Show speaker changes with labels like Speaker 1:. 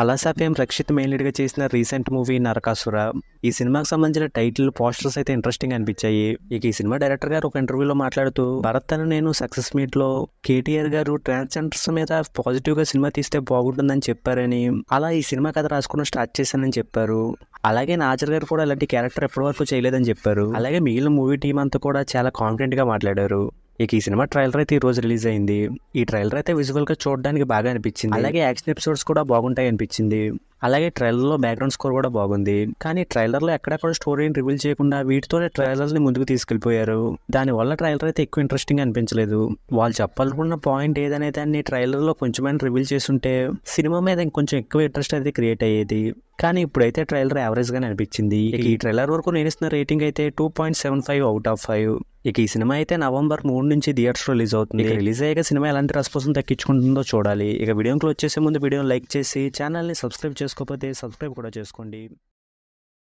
Speaker 1: అలాసా fame Rakshit main లీడ్గా చేసిన recent movie Narakasura ఈ సినిమాకి సంబంధించిన టైటిల్ పోస్టర్స్ అయితే ఇంట్రెస్టింగ్ అనిపించాయి ఇక ఈ సినిమా డైరెక్టర్ గారు ఒక ఇంటర్వ్యూలో మాట్లాడుతూ భరత్ అని నేను సక్సెస్ మీట్ లో కేటీఆర్ గారు ట్రాన్స్జెండర్స్ మీద పాజిటివ్ గా సినిమా తీస్తే బాగుంటుందని చెప్పారని అలా ఈ సినిమా కథ రాసుకుని స్టార్ట్ చేశానని చెప్పారు అలాగే నాజర్ గారు కూడా ఇలాంటి క్యారెక్టర్ ఎప్పటి వరకు చేయలేదని చెప్పారు అలాగే మిగిలిన మూవీ టీం అంతా కూడా చాలా కాన్ఫిడెంట్ గా మాట్లాడారు ఇక ఈ సినిమా ట్రైలర్ అయితే ఈ రోజు రిలీజ్ అయింది ఈ ట్రైలర్ అయితే విజువల్ గా చూడడానికి బాగా అనిపించింది అలాగే యాక్షన్ ఎపిసోడ్స్ కూడా బాగుంటాయి అనిపించింది అలాగే ట్రైలర్ లో బ్యాక్గ్రౌండ్ స్కోర్ కూడా బాగుంది కానీ ట్రైలర్ లో ఎక్కడెక్కడ స్టోరీని రివీల్ చేయకుండా వీటితోనే ట్రైలర్స్ ని ముందుకు తీసుకెళ్లిపోయారు దాని వల్ల ట్రైలర్ అయితే ఎక్కువ ఇంట్రెస్టింగ్ అనిపించలేదు వాళ్ళు చెప్పాలనుకున్న పాయింట్ ఏదనే దాన్ని ట్రైలర్ లో కొంచెమైనా రివీల్ చేస్తుంటే సినిమా మీద ఇంకొంచెం ఎక్కువ ఇంట్రెస్ట్ అయితే క్రియేట్ అయ్యేది కానీ ఇప్పుడైతే ట్రైలర్ యావరేజ్ గానే అనిపించింది ఇక ఈ ట్రైలర్ వరకు నేను ఇస్తున్న రేటింగ్ అయితే two point seven five out of five ఇక ఈ సినిమా అయితే నవంబర్ మూడు నుంచి థియేటర్స్ రిలీజ్ అవుతుంది ఇక రిలీజ్ అయ్యాక సినిమా ఎలాంటి రెస్పాన్స్ దక్కించుకుంటుందో చూడాలి ఇక వీడియో క్లోజ్ చేసే ముందు వీడియో లైక్ చేసి ఛానల్ని సబ్స్క్రైబ్ చేసుకోకపోతే సబ్స్క్రైబ్ కూడా చేసుకోండి